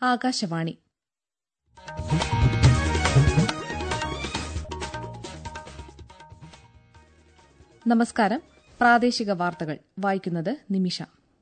ആകാശവാണി നമസ്കാരം പ്രാദേശിക വാർത്തകൾ വായിക്കുന്നത് നിമിഷ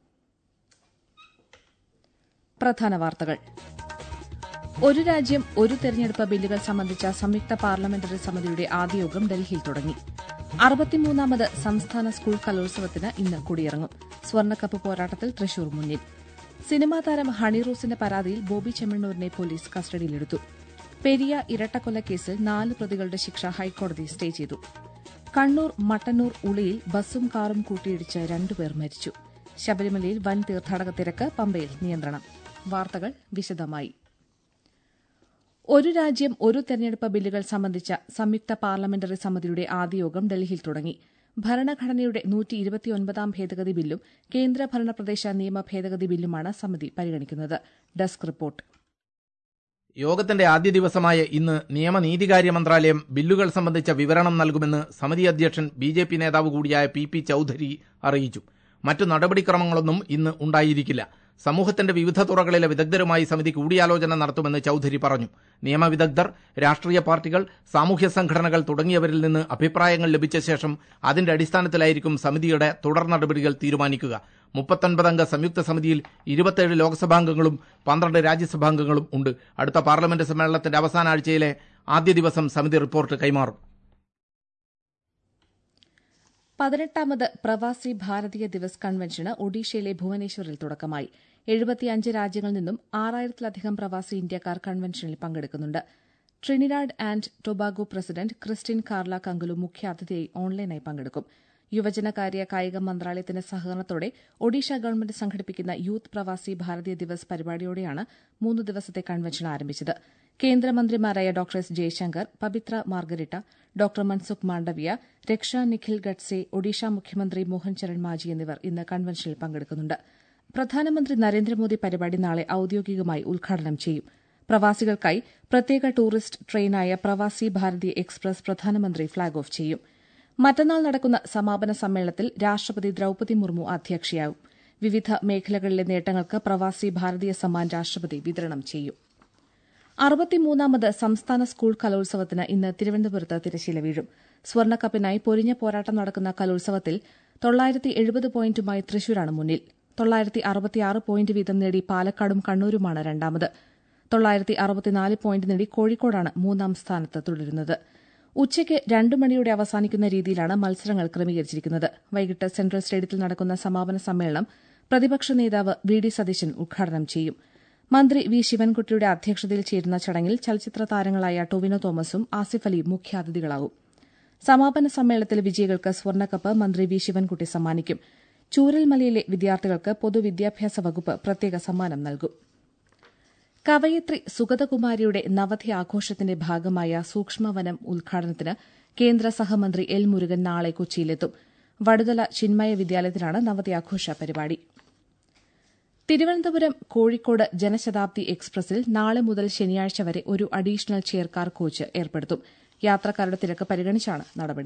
പ്രധാന വാർത്തകൾ ഒരു രാജ്യം ഒരു തെരഞ്ഞെടുപ്പ് ബില്ലുകൾ സംബന്ധിച്ച സംയുക്ത പാർലമെന്ററി സമിതിയുടെ ആദ്യ യോഗം ഡൽഹിയിൽ തുടങ്ങി അറുപത്തിമൂന്നാമത് സംസ്ഥാന സ്കൂൾ കലോത്സവത്തിന് ഇന്ന് കൊടിയിറങ്ങും സ്വർണ്ണക്കപ്പ് പോരാട്ടത്തിൽ തൃശൂർ മുന്നിൽ സിനിമാ താരം ഹണി റോസിന്റെ പരാതിയിൽ ബോബി ചെമ്മണ്ണൂരിനെ പോലീസ് കസ്റ്റഡിയിലെടുത്തു പെരിയ ഇരട്ടക്കൊലക്കേസിൽ നാല് പ്രതികളുടെ ശിക്ഷ ഹൈക്കോടതി സ്റ്റേ ചെയ്തു കണ്ണൂർ മട്ടന്നൂർ ഉളിയിൽ ബസ്സും കാറും കൂട്ടിയിടിച്ച് രണ്ടുപേർ മരിച്ചു ശബരിമലയിൽ വൻ തീർത്ഥാടക തിരക്ക് പമ്പയിൽ നിയന്ത്രണം വാർത്തകൾ വിശദമായി ഒരു രാജ്യം ഒരു തെരഞ്ഞെടുപ്പ് ബില്ലുകൾ സംബന്ധിച്ച സംയുക്ത പാർലമെന്ററി സമിതിയുടെ ആദ്യ യോഗം ഡൽഹിയിൽ തുടങ്ങി ഭരണഘടനയുടെ നൂറ്റി ഇരുപത്തിയൊൻപതാം ഭേദഗതി ബില്ലും കേന്ദ്ര ഭരണപ്രദേശ നിയമ ഭേദഗതി ബില്ലുമാണ് സമിതി പരിഗണിക്കുന്നത് ഡെസ്ക് റിപ്പോർട്ട് യോഗത്തിന്റെ ആദ്യ ദിവസമായ ഇന്ന് നിയമനീതികാര്യ മന്ത്രാലയം ബില്ലുകൾ സംബന്ധിച്ച വിവരണം നൽകുമെന്ന് സമിതി അധ്യക്ഷൻ ബി ജെ പി നേതാവ് കൂടിയായ പി പി ചൌധരി അറിയിച്ചു മറ്റു നടപടിക്രമങ്ങളൊന്നും ഇന്ന് ഉണ്ടായിരിക്കില്ല സമൂഹത്തിന്റെ വിവിധ തുറകളിലെ വിദഗ്ധരുമായി സമിതി കൂടിയാലോചന നടത്തുമെന്ന് ചൌധരി പറഞ്ഞു നിയമവിദഗ്ധർ രാഷ്ട്രീയ പാർട്ടികൾ സാമൂഹ്യ സംഘടനകൾ തുടങ്ങിയവരിൽ നിന്ന് അഭിപ്രായങ്ങൾ ലഭിച്ച ശേഷം അതിന്റെ അടിസ്ഥാനത്തിലായിരിക്കും സമിതിയുടെ തുടർ നടപടികൾ തീരുമാനിക്കുക മുപ്പത്തൊൻപതംഗ സംയുക്ത സമിതിയിൽ ഇരുപത്തേഴ് ലോക്സഭാംഗങ്ങളും പന്ത്രണ്ട് രാജ്യസഭാംഗങ്ങളും ഉണ്ട് അടുത്ത പാർലമെന്റ് സമ്മേളനത്തിന്റെ അവസാന ആഴ്ചയിലെ ആദ്യ ദിവസം സമിതി റിപ്പോർട്ട് കൈമാറും പതിനെട്ടാമത് പ്രവാസി ഭാരതീയ ദിവസ് കൺവെൻഷന് ഒഡീഷയിലെ ഭുവനേശ്വറിൽ തുടക്കമായി എഴുപത്തിയഞ്ച് രാജ്യങ്ങളിൽ നിന്നും ആറായിരത്തിലധികം പ്രവാസി ഇന്ത്യക്കാർ കൺവെൻഷനിൽ പങ്കെടുക്കുന്നുണ്ട് Trinidad and Tobago president Christine Carla Kangaloo മുഖ്യാതിഥിയായി ഓൺലൈനായി പങ്കെടുക്കും യുവജനകാര്യ കായിക മന്ത്രാലയത്തിന്റെ സഹകരണത്തോടെ ഒഡീഷ ഗവൺമെന്റ് സംഘടിപ്പിക്കുന്ന യൂത്ത് പ്രവാസി ഭാരതീയ ദിവസ് പരിപാടിയോടെയാണ് മൂന്ന് ദിവസത്തെ കൺവെൻഷൻ ആരംഭിച്ചത് കേന്ദ്രമന്ത്രിമാരായ doctor S Jaishankar Pabitra Margherita doctor Mansukh Mandaviya Raksha Nikhil ഗഡ്സെ Odisha മുഖ്യമന്ത്രി മോഹൻ ചരൺ മാജി എന്നിവർ ഇന്ന് കൺവെൻഷനിൽ പങ്കെടുക്കുന്നുണ്ട് പ്രധാനമന്ത്രി നരേന്ദ്രമോദി പരിപാടി നാളെ ഔദ്യോഗികമായി ഉദ്ഘാടനം ചെയ്യും പ്രവാസികൾക്കായി പ്രത്യേക ടൂറിസ്റ്റ് ട്രെയിനായ പ്രവാസി ഭാരതി എക്സ്പ്രസ് പ്രധാനമന്ത്രി ഫ്ളാഗ് ഓഫ് ചെയ്യും മറ്റന്നാൾ നടക്കുന്ന സമാപന സമ്മേളനത്തിൽ രാഷ്ട്രപതി ദ്രൌപതി മുർമു അധ്യക്ഷയാവും വിവിധ മേഖലകളിലെ നേട്ടങ്ങൾക്ക് പ്രവാസി ഭാരതീയ സമ്മാൻ രാഷ്ട്രപതി വിതരണം ചെയ്യും അറുപത്തിമൂന്നാമത് സംസ്ഥാന സ്കൂൾ കലോത്സവത്തിന് ഇന്ന് തിരുവനന്തപുരത്ത് തിരശ്ശീല വീഴും സ്വർണ്ണക്കപ്പിനായി പൊരിഞ്ഞ പോരാട്ടം നടക്കുന്ന കലോത്സവത്തിൽ തൊള്ളായിരത്തി എഴുപത് പോയിന്റുമായി തൃശൂരാണ് മുന്നിൽ തൊള്ളായിരത്തി അറുപത്തിയാറ് പോയിന്റ് വീതം നേടി പാലക്കാടും കണ്ണൂരുമാണ് രണ്ടാമത് തൊള്ളായിരത്തി അറുപത്തിനാല് പോയിന്റ് നേടി കോഴിക്കോടാണ് മൂന്നാം സ്ഥാനത്ത് തുടരുന്നത് ഉച്ചയ്ക്ക് രണ്ടു മണിയോടെ അവസാനിക്കുന്ന രീതിയിലാണ് മത്സരങ്ങൾ ക്രമീകരിച്ചിരിക്കുന്നത് വൈകിട്ട് സെൻട്രൽ സ്റ്റേഡിയത്തിൽ നടക്കുന്ന സമാപന സമ്മേളനം പ്രതിപക്ഷ നേതാവ് വി ഡി സതീശൻ ഉദ്ഘാടനം ചെയ്യും മന്ത്രി വി ശിവൻകുട്ടിയുടെ അധ്യക്ഷതയിൽ ചേരുന്ന ചടങ്ങിൽ ചലച്ചിത്ര താരങ്ങളായ ടൊവിനോ തോമസും ആസിഫ് അലി മുഖ്യാതിഥികളാവും സമാപന സമ്മേളനത്തിൽ വിജയികൾക്ക് സ്വർണ്ണക്കപ്പ് മന്ത്രി വി ശിവൻകുട്ടി സമ്മാനിക്കും ചൂരൽമലയിലെ വിദ്യാർത്ഥികൾക്ക് പൊതുവിദ്യാഭ്യാസ വകുപ്പ് പ്രത്യേക സമ്മാനം നൽകും കവയിത്രി സുഗതകുമാരിയുടെ നവതി ആഘോഷത്തിന്റെ ഭാഗമായ സൂക്ഷ്മവനം ഉദ്ഘാടനത്തിന് കേന്ദ്ര സഹമന്ത്രി എൽ മുരുകൻ നാളെ കൊച്ചിയിലെത്തും വടുതല ചിന്മയ വിദ്യാലയത്തിലാണ് നവതി ആഘോഷ പരിപാടി തിരുവനന്തപുരം കോഴിക്കോട് ജനശതാബ്ദി എക്സ്പ്രസിൽ നാളെ മുതൽ ശനിയാഴ്ച വരെ ഒരു അഡീഷണൽ ചെയർകാർ കോച്ച് ഏർപ്പെടുത്തും യാത്രക്കാരുടെ തിരക്ക് പരിഗണിച്ചാണ് നടപടി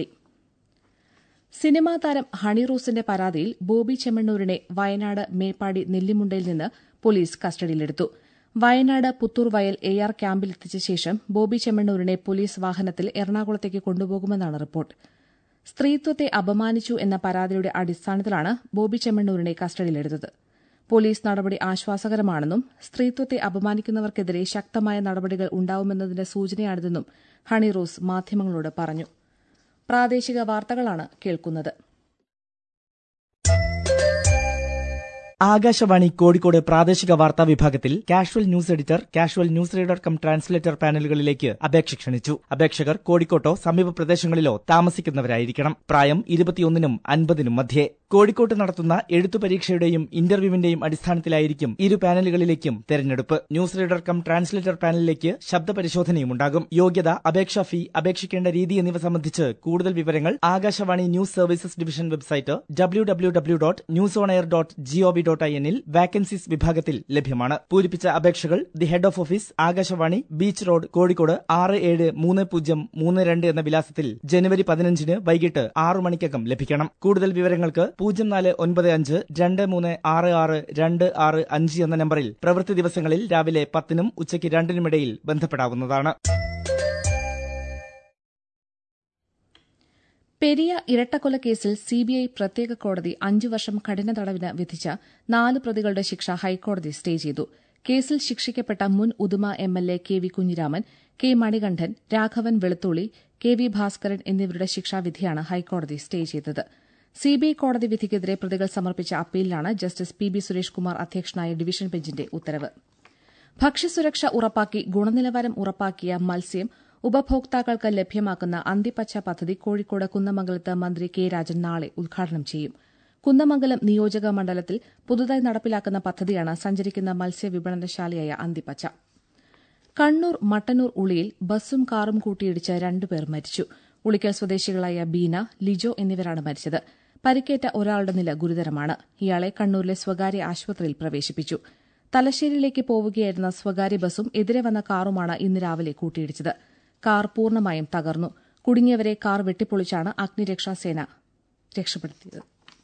സിനിമാ താരം ഹണി റോസിന്റെ പരാതിയിൽ ബോബി ചെമ്മണ്ണൂരിനെ വയനാട് മേപ്പാടി നെല്ലിമുണ്ടയിൽ നിന്ന് പോലീസ് കസ്റ്റഡിയിലെടുത്തു വയനാട് പുത്തൂർ വയൽ എ ആർ ക്യാമ്പിലെത്തിച്ച ശേഷം ബോബി ചെമ്മണ്ണൂരിനെ പോലീസ് വാഹനത്തിൽ എറണാകുളത്തേക്ക് കൊണ്ടുപോകുമെന്നാണ് റിപ്പോർട്ട് സ്ത്രീത്വത്തെ അപമാനിച്ചു എന്ന പരാതിയുടെ അടിസ്ഥാനത്തിലാണ് ബോബി ചെമ്മണ്ണൂരിനെ കസ്റ്റഡിയിലെടുത്തത് പോലീസ് നടപടി ആശ്വാസകരമാണെന്നും സ്ത്രീത്വത്തെ അപമാനിക്കുന്നവർക്കെതിരെ ശക്തമായ നടപടികൾ ഉണ്ടാവുമെന്നതിന്റെ സൂചനയാണിതെന്നും ഹണി റോസ് മാധ്യമങ്ങളോട് പറഞ്ഞു പ്രാദേശിക വാർത്തകളാണ് കേൾക്കുന്നത് ആകാശവാണി കോഴിക്കോട് പ്രാദേശിക വാർത്താ വിഭാഗത്തിൽ casual news editor casual news reader cum translator പാനലുകളിലേക്ക് അപേക്ഷ ക്ഷണിച്ചു അപേക്ഷകർ കോഴിക്കോട്ടോ സമീപ പ്രദേശങ്ങളിലോ താമസിക്കുന്നവരായിരിക്കണം പ്രായം ഇരുപത്തിയൊന്നിനും അൻപതിനും മധ്യേ കോഴിക്കോട്ട് നടത്തുന്ന എഴുത്തു പരീക്ഷയുടെയും ഇന്റർവ്യൂവിന്റെയും അടിസ്ഥാനത്തിലായിരിക്കും ഇരു പാനലുകളിലേക്കും തെരഞ്ഞെടുപ്പ് ന്യൂസ് റീഡർ കം ട്രാൻസ്ലേറ്റർ പാനലിലേക്ക് ശബ്ദ പരിശോധനയും ഉണ്ടാകും യോഗ്യത അപേക്ഷാ ഫീ അപേക്ഷിക്കേണ്ട രീതി എന്നിവ സംബന്ധിച്ച് കൂടുതൽ വിവരങ്ങൾ Akashvani news services division website W W W dot news on air dot G O V dot I എന്നിൽ വാക്കൻസീസ് വിഭാഗത്തിൽ ലഭ്യമാണ് പൂരിപ്പിച്ച അപേക്ഷകൾ the head of office Akashvani beach road Kozhikode ആറ് ഏഴ് മൂന്ന് പൂജ്യം മൂന്ന് രണ്ട് എന്ന വിലാസത്തിൽ ജനുവരി പതിനഞ്ചിന് വൈകിട്ട് ആറു മണിക്കകം ലഭിക്കണം കൂടുതൽ വിവരങ്ങൾക്ക് പൂജ്യം നാല് ഒൻപത് അഞ്ച് രണ്ട് മൂന്ന് ആറ് ആറ് രണ്ട് ആറ് അഞ്ച് എന്ന നമ്പറിൽ പ്രവൃത്തി ദിവസങ്ങളിൽ രാവിലെ പത്തിനും ഉച്ചയ്ക്ക് രണ്ടിനുമിടയിൽ ബന്ധപ്പെടാവുന്നതാണ് പെരിയ ഇരട്ടക്കൊലക്കേസിൽ സിബിഐ പ്രത്യേക കോടതി അഞ്ചു വർഷം കഠിന തടവിന് വിധിച്ച നാല് പ്രതികളുടെ ശിക്ഷ ഹൈക്കോടതി സ്റ്റേ ചെയ്തു കേസിൽ ശിക്ഷിക്കപ്പെട്ട മുൻ Uduma M L A K V Kunhiraman K Manikandan Raghavan Velutholi K V Bhaskaran എന്നിവരുടെ ശിക്ഷാവിധിയാണ് ഹൈക്കോടതി സ്റ്റേ ചെയ്തത് സിബിഐ കോടതി വിധിക്കെതിരെ പ്രതികൾ സമർപ്പിച്ച അപ്പീലിലാണ് justice P B Suresh Kumar അധ്യക്ഷനായ ഡിവിഷൻ ബെഞ്ചിന്റെ ഉത്തരവ് ഭക്ഷ്യസുരക്ഷ ഉറപ്പാക്കി ഗുണനിലവാരം ഉറപ്പാക്കിയ മത്സ്യം ഉപഭോക്താക്കൾക്ക് ലഭ്യമാക്കുന്ന അന്തിപ്പച്ച പദ്ധതി കോഴിക്കോട് കുന്നമംഗലത്ത് മന്ത്രി കെ രാജൻ നാളെ ഉദ്ഘാടനം ചെയ്യും കുന്നമംഗലം നിയോജക മണ്ഡലത്തിൽ പുതുതായി നടപ്പിലാക്കുന്ന പദ്ധതിയാണ് സഞ്ചരിക്കുന്ന മത്സ്യവിപണനശാലയായ അന്തിപ്പച്ച കണ്ണൂർ മട്ടന്നൂർ ഉളിയിൽ ബസ്സും കാറും കൂട്ടിയിടിച്ച് രണ്ടുപേർ മരിച്ചു ഉളിക്കൽ സ്വദേശികളായ ബീന ലിജോ എന്നിവരാണ് മരിച്ചത് പരിക്കേറ്റ ഒരാളുടെ നില ഗുരുതരമാണ് ഇയാളെ കണ്ണൂരിലെ സ്വകാര്യ ആശുപത്രിയിൽ പ്രവേശിപ്പിച്ചു തലശ്ശേരിയിലേക്ക് പോവുകയായിരുന്ന സ്വകാര്യ ബസ്സും എതിരെ വന്ന കാറുമാണ് ഇന്ന് രാവിലെ കൂട്ടിയിടിച്ചത് കാർ പൂർണ്ണമായും തകർന്നു കുടുങ്ങിയവരെ കാർ വെട്ടിപ്പൊളിച്ചാണ് അഗ്നിരക്ഷാസേന രക്ഷപ്പെടുത്തിയത്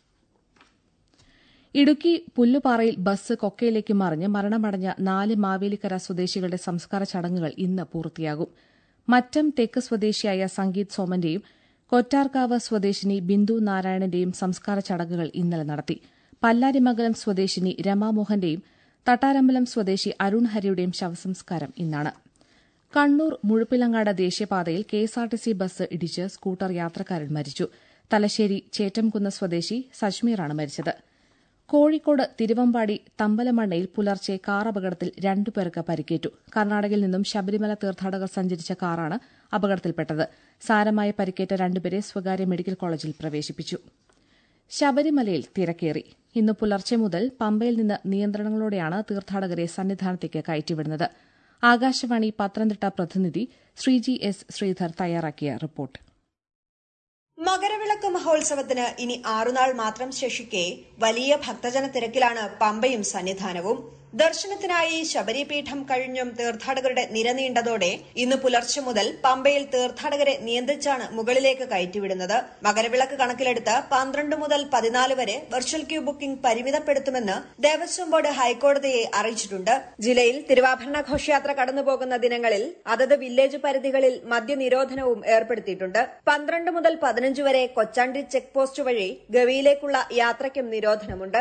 ഇടുക്കി പുല്ലുപാറയിൽ ബസ് കൊക്കയിലേക്ക് മറിഞ്ഞ് മരണമടഞ്ഞ നാല് മാവേലിക്കര സ്വദേശികളുടെ സംസ്കാര ചടങ്ങുകൾ ഇന്ന് പൂർത്തിയാകും മറ്റം തെക്ക് സ്വദേശിയായ സംഗീത് സോമന്റെയും കൊറ്റാർക്കാവ് സ്വദേശിനി ബിന്ദു നാരായണന്റെയും സംസ്കാര ചടങ്ങുകൾ ഇന്നലെ നടത്തി പല്ലാരിമംഗലം സ്വദേശിനി രമാമോഹന്റെയും തട്ടാരമ്പലം സ്വദേശി അരുൺ ഹരിയുടെയും ശവസംസ്കാരം ഇന്നാണ് കണ്ണൂർ മുഴുപ്പിലങ്ങാട് ദേശീയപാതയിൽ കെഎസ്ആർടിസി ബസ് ഇടിച്ച് സ്കൂട്ടർ യാത്രക്കാരൻ മരിച്ചു തലശ്ശേരി ചേറ്റംകുന്ന് സ്വദേശി സജ്മീറാണ് മരിച്ചത് കോഴിക്കോട് തിരുവമ്പാടി തമ്പലമണ്ണയിൽ പുലർച്ചെ കാർ അപകടത്തിൽ രണ്ടുപേർക്ക് പരിക്കേറ്റു കർണാടകയിൽ നിന്നും ശബരിമല തീർത്ഥാടകർ സഞ്ചരിച്ച കാറാണ് അപകടത്തിൽപ്പെട്ടത് സാരമായ പരിക്കേറ്റ രണ്ടുപേരെ സ്വകാര്യ മെഡിക്കൽ കോളേജിൽ പ്രവേശിപ്പിച്ചു ശബരിമലയിൽ തിരക്കേറി ഇന്ന് പുലർച്ചെ മുതൽ പമ്പയിൽ നിന്ന് നിയന്ത്രണങ്ങളോടെയാണ് തീർത്ഥാടകരെ സന്നിധാനത്തേക്ക് കയറ്റിവിടുന്നത് ആകാശവാണി പത്തനംതിട്ട പ്രതിനിധി ശ്രീജി എസ് ശ്രീധർ തയ്യാറാക്കിയ റിപ്പോർട്ട് മകരവിളക്ക് മഹോത്സവത്തിന് ഇനി ആറുനാൾ മാത്രം ശേഷിക്കെ വലിയ ഭക്തജന തിരക്കിലാണ് പമ്പയും സന്നിധാനവും ദർശനത്തിനായി ശബരിപീഠം കഴിഞ്ഞും തീർത്ഥാടകരുടെ നിര നീണ്ടതോടെ ഇന്ന് പുലർച്ചെ മുതൽ പമ്പയിൽ തീർത്ഥാടകരെ നിയന്ത്രിച്ചാണ് മുകളിലേക്ക് കയറ്റിവിടുന്നത് മകരവിളക്ക് കണക്കിലെടുത്ത് പന്ത്രണ്ട് മുതൽ പതിനാല് വരെ വെർച്വൽ ക്യൂ ബുക്കിംഗ് പരിമിതപ്പെടുത്തുമെന്ന് ദേവസ്വം ബോർഡ് ഹൈക്കോടതിയെ അറിയിച്ചിട്ടുണ്ട് ജില്ലയിൽ തിരുവാഭരണ ഘോഷയാത്ര കടന്നുപോകുന്ന ദിനങ്ങളിൽ അതത് വില്ലേജ് പരിധികളിൽ മദ്യനിരോധനവും ഏർപ്പെടുത്തിയിട്ടുണ്ട് പന്ത്രണ്ട് മുതൽ പതിനഞ്ച് വരെ കൊച്ചാണ്ടി ചെക്ക് പോസ്റ്റ് വഴി ഗവിയിലേക്കുള്ള യാത്രയ്ക്കും നിരോധനമുണ്ട്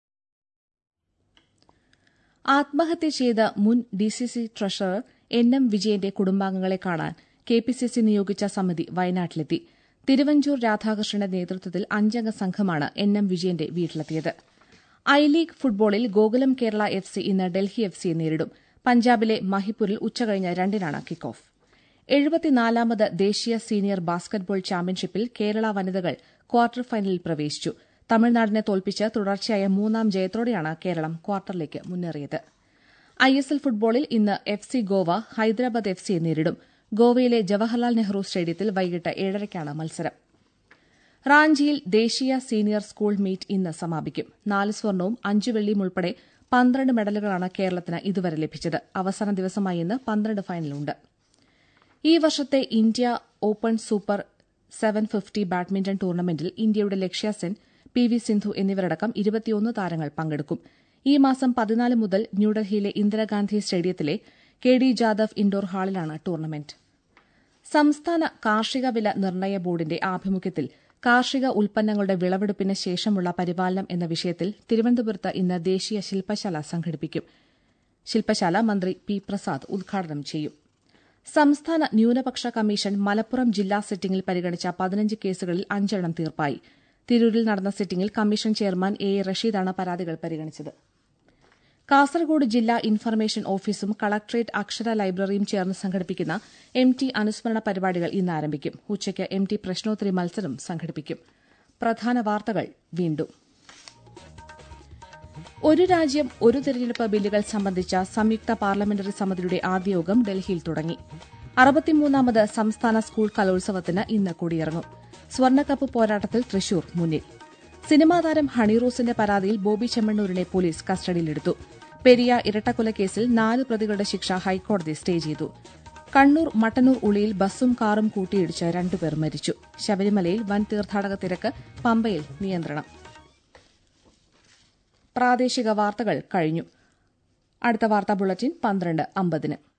ആത്മഹത്യ ചെയ്ത മുൻ ഡിസിസി ട്രഷറർ എൻ എം വിജയന്റെ കുടുംബാംഗങ്ങളെ കാണാൻ കെപിസിസി നിയോഗിച്ച സമിതി വയനാട്ടിലെത്തി തിരുവഞ്ചൂർ രാധാകൃഷ്ണന്റെ നേതൃത്വത്തിൽ അഞ്ചംഗ സംഘമാണ് എൻ എം വിജയന്റെ വീട്ടിലെത്തിയത് ഐ ലീഗ് ഫുട്ബോളിൽ ഗോകുലം കേരള എഫ് സി ഇന്ന് ഡൽഹി എഫ് സിയെ നേരിടും പഞ്ചാബിലെ മഹിപ്പൂരിൽ ഉച്ചകഴിഞ്ഞ് രണ്ടിനാണ് കിക്ക് ഓഫ് എഴുപത്തിനാലാമത് ദേശീയ സീനിയർ ബാസ്കറ്റ്ബോൾ ചാമ്പ്യൻഷിപ്പിൽ കേരള വനിതകൾ ക്വാർട്ടർ ഫൈനലിൽ പ്രവേശിച്ചു തമിഴ്നാടിനെ തോൽപ്പിച്ച് തുടർച്ചയായ മൂന്നാം ജയത്തോടെയാണ് കേരളം ക്വാർട്ടറിലേക്ക് മുന്നേറിയത് ഐ എസ് എൽ ഫുട്ബോളിൽ ഇന്ന് F C Goa Hyderabad F സിയെ നേരിടും ഗോവയിലെ ജവഹർലാൽ നെഹ്റു സ്റ്റേഡിയത്തിൽ വൈകിട്ട് ഏഴരയ്ക്കാണ് മത്സരം റാഞ്ചിയിൽ ദേശീയ സീനിയർ സ്കൂൾ മീറ്റ് ഇന്ന് സമാപിക്കും നാല് സ്വർണവും അഞ്ച് വെള്ളിയും ഉൾപ്പെടെ പന്ത്രണ്ട് മെഡലുകളാണ് കേരളത്തിന് ഇതുവരെ ലഭിച്ചത് അവസാന ദിവസമായി ഇന്ന് പന്ത്രണ്ട് ഫൈനലുണ്ട് ഈ വർഷത്തെ India Open super seven fifty badminton ടൂർണമെന്റിൽ ഇന്ത്യയുടെ ലക്ഷ്യ സെൻ പി വി സിന്ധു എന്നിവരടക്കം ഇരുപത്തിയൊന്ന് താരങ്ങൾ പങ്കെടുക്കും ഈ മാസം പതിനാല് മുതൽ ന്യൂഡൽഹിയിലെ ഇന്ദിരാഗാന്ധി സ്റ്റേഡിയത്തിലെ കെ ഡി ജാദവ് ഇൻഡോർ ഹാളിലാണ് ടൂർണമെന്റ് സംസ്ഥാന കാർഷിക വില നിർണ്ണയ ബോർഡിന്റെ ആഭിമുഖ്യത്തിൽ കാർഷിക ഉൽപ്പന്നങ്ങളുടെ വിളവെടുപ്പിന് ശേഷമുള്ള പരിപാലനം എന്ന വിഷയത്തിൽ തിരുവനന്തപുരത്ത് ഇന്ന് ദേശീയ ശില്പശാല സംഘടിപ്പിക്കും ശില്പശാല മന്ത്രി പി പ്രസാദ് ഉദ്ഘാടനം ചെയ്യും സംസ്ഥാന ന്യൂനപക്ഷ കമ്മീഷൻ മലപ്പുറം ജില്ലാ സിറ്റിംഗിൽ പരിഗണിച്ച പതിനഞ്ച് കേസുകളിൽ അഞ്ചെണ്ണം തീർപ്പായി തിരൂരിൽ നടന്ന സിറ്റിംഗിൽ കമ്മീഷൻ ചെയർമാൻ എ എ റഷീദാണ് പരാതികൾ പരിഗണിച്ചത് കാസർഗോഡ് ജില്ലാ ഇൻഫർമേഷൻ ഓഫീസും കളക്ടറേറ്റ് അക്ഷര ലൈബ്രറിയും ചേർന്ന് സംഘടിപ്പിക്കുന്ന എം ടി അനുസ്മരണ പരിപാടികൾ ഇന്ന് ആരംഭിക്കും ഉച്ചയ്ക്ക് എം ടി പ്രശ്നോത്തരി മത്സരം സംഘടിപ്പിക്കും പ്രധാന വാർത്തകൾ വീണ്ടും ഒരു രാജ്യം ഒരു തെരഞ്ഞെടുപ്പ് ബില്ലുകൾ സംബന്ധിച്ച സംയുക്ത പാർലമെന്ററി സമിതിയുടെ ആദ്യ യോഗം ഡൽഹിയിൽ തുടങ്ങി അറുപത്തിമൂന്നാമത് സംസ്ഥാന സ്കൂൾ കലോത്സവത്തിന് ഇന്ന് കൊടിയിറങ്ങും സ്വർണ്ണക്കപ്പ് പോരാട്ടത്തിൽ തൃശൂർ മുന്നിൽ സിനിമാ താരം ഹണിറോസിന്റെ പരാതിയിൽ ബോബി ചെമ്മണ്ണൂരിനെ പോലീസ് കസ്റ്റഡിയിലെടുത്തു പെരിയ ഇരട്ടക്കൊലക്കേസിൽ നാല് പ്രതികളുടെ ശിക്ഷ ഹൈക്കോടതി സ്റ്റേ ചെയ്തു കണ്ണൂർ മട്ടന്നൂർ ഉളിയിൽ ബസ്സും കാറും കൂട്ടിയിടിച്ച് രണ്ടുപേർ മരിച്ചു ശബരിമലയിൽ വൻ തീർത്ഥാടക തിരക്ക് പമ്പയിൽ നിയന്ത്രണം പ്രാദേശിക വാർത്തകൾ കഴിഞ്ഞു അടുത്ത വാർത്താ ബുള്ളറ്റിൻ പന്ത്രണ്ട് അമ്പതിന്